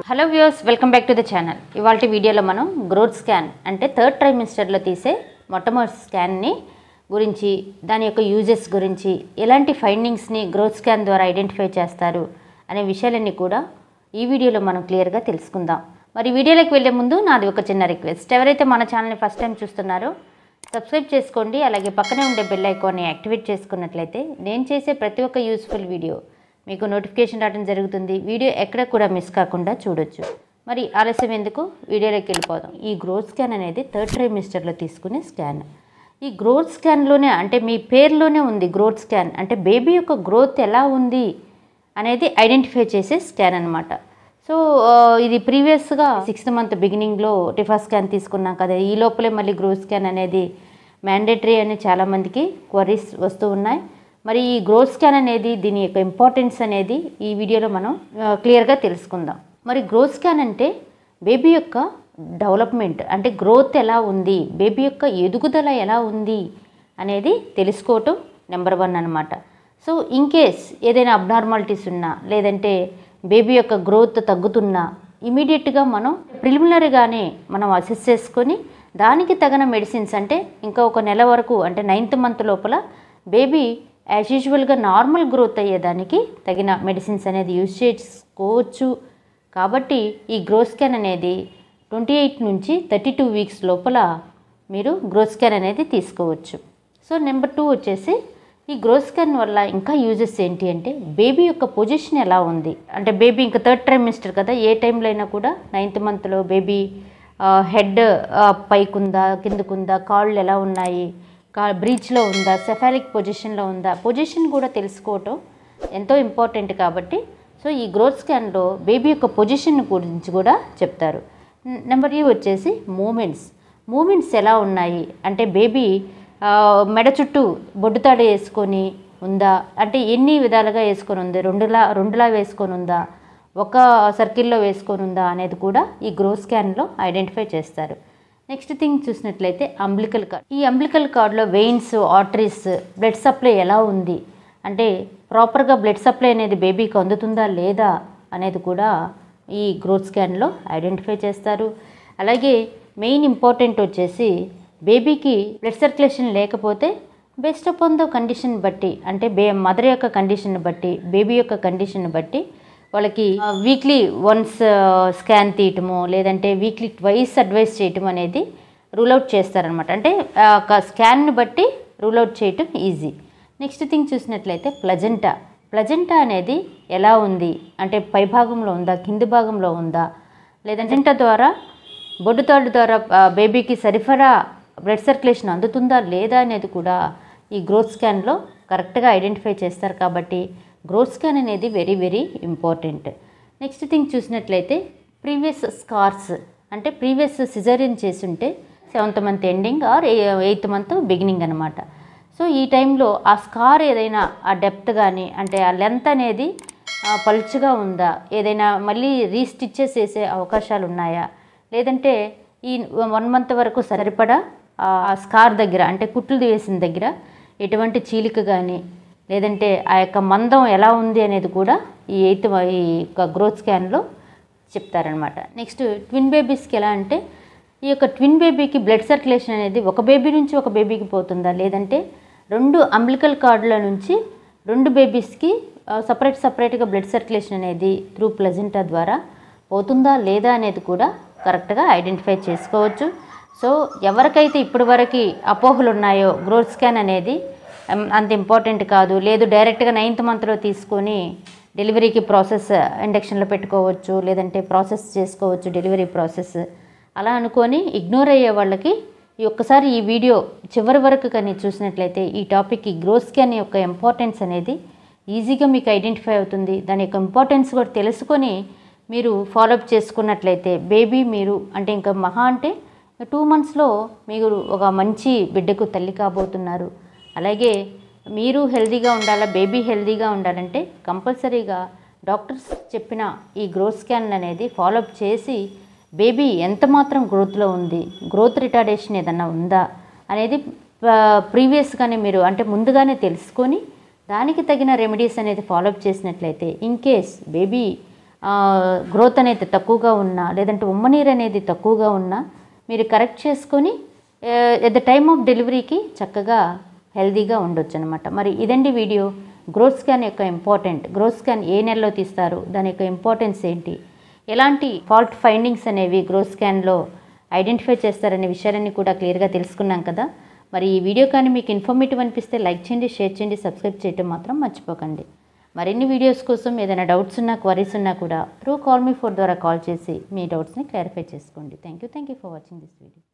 hello views welcome back to the channel ఇవాళ వీడియోలో మనం గ్రోత్ స్కాన్ అంటే థర్డ్ ట్రైమిస్టర్లో తీసే మొట్టమొదటి స్కాన్ని గురించి దాని యొక్క యూజెస్ గురించి ఎలాంటి ఫైండింగ్స్ని గ్రోత్ స్కాన్ ద్వారా ఐడెంటిఫై చేస్తారు అనే విషయాలన్నీ కూడా ఈ వీడియోలో మనం క్లియర్గా తెలుసుకుందాం మరి వీడియోలోకి వెళ్ళే ముందు నాది ఒక చిన్న రిక్వెస్ట్ ఎవరైతే మన ఛానల్ని ఫస్ట్ టైం చూస్తున్నారో సబ్స్క్రైబ్ చేసుకోండి అలాగే పక్కనే ఉండే బెల్ ఐకాన్ని యాక్టివేట్ చేసుకున్నట్లయితే నేను చేసే ప్రతి ఒక్క యూస్ఫుల్ వీడియో మీకు నోటిఫికేషన్ రావడం జరుగుతుంది వీడియో ఎక్కడ కూడా మిస్ కాకుండా చూడొచ్చు మరి ఆలస్యం ఎందుకు వీడియోలోకి వెళ్ళిపోదాం ఈ గ్రోత్ స్కాన్ అనేది థర్డ్ ట్రైమిస్టర్లో తీసుకునే స్కాన్ ఈ గ్రోత్ స్కాన్లోనే అంటే మీ పేరులోనే ఉంది గ్రోత్ స్కాన్ అంటే బేబీ యొక్క గ్రోత్ ఎలా ఉంది అనేది ఐడెంటిఫై చేసే స్కాన్ అనమాట సో ఆ, ఇది ప్రీవియస్గా సిక్స్త్ మంత్ బిగినింగ్లో టిఫా స్కాన్ తీసుకున్నాం కదా ఈ లోపలే మళ్ళీ గ్రోత్ స్కాన్ అనేది మ్యాండేటరీ అని చాలామందికి క్వరీస్ వస్తూ ఉన్నాయి మరి ఈ గ్రోత్ స్కాన్ అనేది దీని యొక్క ఇంపార్టెన్స్ అనేది ఈ వీడియోలో మనం ఆ, క్లియర్గా తెలుసుకుందాం మరి గ్రోత్ స్కాన్ అంటే బేబీ యొక్క డెవలప్మెంట్ అంటే గ్రోత్ ఎలా ఉంది బేబీ యొక్క ఎదుగుదల ఎలా ఉంది అనేది తెలుసుకోవటం నెంబర్ వన్ అనమాట సో ఇన్ కేస్ ఏదైనా అబ్నార్మాలిటీస్ ఉన్నా లేదంటే బేబీ యొక్క గ్రోత్ తగ్గుతున్నా ఇమీడియట్గా మనం ప్రిలిమినరీగానే మనం అసెస్ చేసుకొని దానికి తగిన మెడిసిన్స్ అంటే ఇంకా ఒక నెల వరకు అంటే నైన్త్ మంత్ లోపల బేబీ యాజ్ యూజువల్గా నార్మల్ గ్రోత్ అయ్యేదానికి తగిన మెడిసిన్స్ అనేది యూజ్ చేసుకోవచ్చు కాబట్టి ఈ గ్రోత్ స్కాన్ అనేది ట్వంటీ ఎయిట్ నుంచి థర్టీ టూ వీక్స్ లోపల మీరు గ్రోత్ స్కాన్ అనేది తీసుకోవచ్చు సో నెంబర్ టూ వచ్చేసి ఈ గ్రోత్ స్కాన్ వల్ల ఇంకా యూజెస్ ఏంటి అంటే బేబీ యొక్క పొజిషన్ ఎలా ఉంది అంటే బేబీ ఇంకా థర్డ్ ట్రైమిస్టర్ కదా ఏ టైంలో అయినా కూడా నైన్త్ మంత్లో బేబీ హెడ్ పైకుందా కిందకుందా కాళ్ళు ఎలా ఉన్నాయి కా బ్రీచ్లో ఉందా సెఫాలిక్ పొజిషన్లో ఉందా పొజిషన్ కూడా తెలుసుకోవటం ఎంతో ఇంపార్టెంట్ కాబట్టి సో ఈ గ్రోత్ స్కాన్లో బేబీ యొక్క పొజిషన్ గురించి కూడా చెప్తారు నెంబర్ యూ వచ్చేసి మూమెంట్స్ మూమెంట్స్ ఎలా ఉన్నాయి అంటే బేబీ ఆ, మెడ చుట్టూ బొడ్డుతాడు వేసుకొని ఉందా అంటే ఎన్ని విధాలుగా వేసుకొని ఉంది రెండులా రెండులా వేసుకొని ఉందా ఒక సర్కిల్లో వేసుకొని ఉందా అనేది కూడా ఈ గ్రోత్ స్కాన్లో ఐడెంటిఫై చేస్తారు నెక్స్ట్ థింగ్ చూసినట్లయితే అంబ్లికల్ కార్డ్ ఈ అంబ్లికల్ కార్డ్లో వెయిన్స్ ఆర్టరీస్ బ్లడ్ సప్లై ఎలా ఉంది అంటే ప్రాపర్గా బ్లడ్ సప్లై అనేది బేబీకి అందుతుందా లేదా అనేది కూడా ఈ గ్రోత్ స్కాన్లో ఐడెంటిఫై చేస్తారు అలాగే మెయిన్ ఇంపార్టెంట్ వచ్చేసి బేబీకి బ్లడ్ సర్క్యులేషన్ లేకపోతే బెస్ట్ ఆన్ ద కండిషన్ బట్టి అంటే బే మదర్ యొక్క కండిషన్ బట్టి బేబీ యొక్క కండిషన్ బట్టి వాళ్ళకి వీక్లీ వన్స్ స్కాన్ తీయటము లేదంటే వీక్లీ ట్వైస్ అడ్వైస్ చేయటం అనేది రూల్ అవుట్ చేస్తారనమాట అంటే ఆ, ఒక స్కాన్ని బట్టి రూల్ అవుట్ చేయటం ఈజీ నెక్స్ట్ థింగ్ చూసినట్లయితే ప్లజెంటా ప్లజెంటా అనేది ఎలా ఉంది అంటే పై భాగంలో ఉందా కింది భాగంలో ఉందా లేదంటే ప్లజెంటా ద్వారా బొడ్డుతాడు ద్వారా ఆ, బేబీకి సరిపడా బ్లడ్ సర్క్యులేషన్ అందుతుందా లేదా అనేది కూడా ఈ గ్రోత్ స్కాన్లో కరెక్ట్గా ఐడెంటిఫై చేస్తారు కాబట్టి గ్రోత్ స్కాన్ అనేది very very important next thing చూసినట్లయితే ప్రీవియస్ స్కార్స్ అంటే ప్రీవియస్ సిజరియన్ చేసుంటే seventh month ending or eighth month beginning అనమాట సో ఈ టైంలో ఆ స్కార్ ఏదైనా ఆ డెప్త్ కానీ అంటే ఆ లెంత్ అనేది ఆ, పలుచగా ఉందా ఏదైనా మళ్ళీ రీస్టిచ్చెస్ వేసే అవకాశాలు ఉన్నాయా లేదంటే ఈ వన్ మంత్ వరకు సరిపడా ఆ స్కార్ దగ్గర అంటే కుట్లు వేసిన దగ్గర ఎటువంటి చీలిక కానీ లేదంటే ఆ యొక్క మందం ఎలా ఉంది అనేది కూడా ఈ ఎయిత్ ఈ యొక్క గ్రోత్ స్కాన్లో చెప్తారనమాట నెక్స్ట్ ట్విన్ బేబీస్కి ఎలా అంటే ఈ యొక్క ట్విన్ బేబీకి బ్లడ్ సర్క్యులేషన్ అనేది ఒక బేబీ నుంచి ఒక బేబీకి పోతుందా లేదంటే రెండు అంబ్లికల్ కార్డుల నుంచి రెండు బేబీస్కి సపరేట్ సపరేట్గా బ్లడ్ సర్క్యులేషన్ అనేది త్రూ ప్లజెంటా ద్వారా పోతుందా లేదా అనేది కూడా కరెక్ట్గా ఐడెంటిఫై చేసుకోవచ్చు సో ఎవరికైతే ఇప్పటి వరకు అపోహలు ఉన్నాయో గ్రోత్ స్కాన్ అనేది ఉమ్, అంత ఇంపార్టెంట్ కాదు లేదు డైరెక్ట్గా నైన్త్ మంత్లో తీసుకొని డెలివరీకి ప్రాసెస్ ఇండక్షన్లో పెట్టుకోవచ్చు లేదంటే ప్రాసెస్ చేసుకోవచ్చు డెలివరీ ప్రాసెస్ అలా అనుకొని ఇగ్నోర్ అయ్యే వాళ్ళకి ఈ ఒక్కసారి ఈ వీడియో చివరి వరకు కానీ చూసినట్లయితే ఈ టాపిక్ ఈ గ్రోత్ స్కాన్ యొక్క ఇంపార్టెన్స్ అనేది ఈజీగా మీకు ఐడెంటిఫై అవుతుంది దాని యొక్క ఇంపార్టెన్స్ కూడా తెలుసుకొని మీరు ఫాలోఅప్ చేసుకున్నట్లయితే బేబీ మీరు అంటే ఇంకా మహా అంటే టూ మంత్స్లో మీరు ఒక మంచి బిడ్డకు తల్లి కాబోతున్నారు అలాగే మీరు హెల్తీగా ఉండాలా బేబీ హెల్తీగా ఉండాలంటే కంపల్సరీగా డాక్టర్స్ చెప్పిన ఈ గ్రోత్ స్కాన్ అనేది ఫాలోఅప్ చేసి బేబీ ఎంత మాత్రం గ్రోత్లో ఉంది గ్రోత్ రిటార్డేషన్ ఏదన్నా ఉందా అనేది ప్రీవియస్గానే మీరు అంటే ముందుగానే తెలుసుకొని దానికి తగిన రెమెడీస్ అనేది ఫాలోఅప్ చేసినట్లయితే ఇన్ కేస్ బేబీ గ్రోత్ అనేది తక్కువగా ఉన్నా లేదంటే ఉమ్మనీరు అనేది తక్కువగా ఉన్నా మీరు కరెక్ట్ చేసుకొని ఎట్ ద టైమ్ ఆఫ్ డెలివరీకి చక్కగా హెల్దీగా ఉండొచ్చు అనమాట మరి ఇదండి వీడియో గ్రోత్ స్కాన్ యొక్క ఇంపార్టెంట్ గ్రోత్ స్కాన్ ఏ నెలలో తీస్తారు దాని యొక్క ఇంపార్టెన్స్ ఏంటి ఎలాంటి ఫాల్ట్ ఫైండింగ్స్ అనేవి గ్రోత్ స్కాన్లో ఐడెంటిఫై చేస్తారనే విషయాలన్నీ కూడా క్లియర్గా తెలుసుకున్నాం కదా మరి ఈ వీడియో కానీ మీకు ఇన్ఫర్మేటివ్ అనిపిస్తే లైక్ చేయండి షేర్ చేయండి సబ్స్క్రైబ్ చేయడం మాత్రం మర్చిపోకండి మరిన్ని వీడియోస్ కోసం ఏదైనా డౌట్స్ ఉన్నా క్వరీస్ ఉన్నా కూడా త్రూ కాల్ మీ ఫోర్ ద్వారా కాల్ చేసి మీ డౌట్స్ని క్లారిఫై చేసుకోండి thank you thank you for watching this video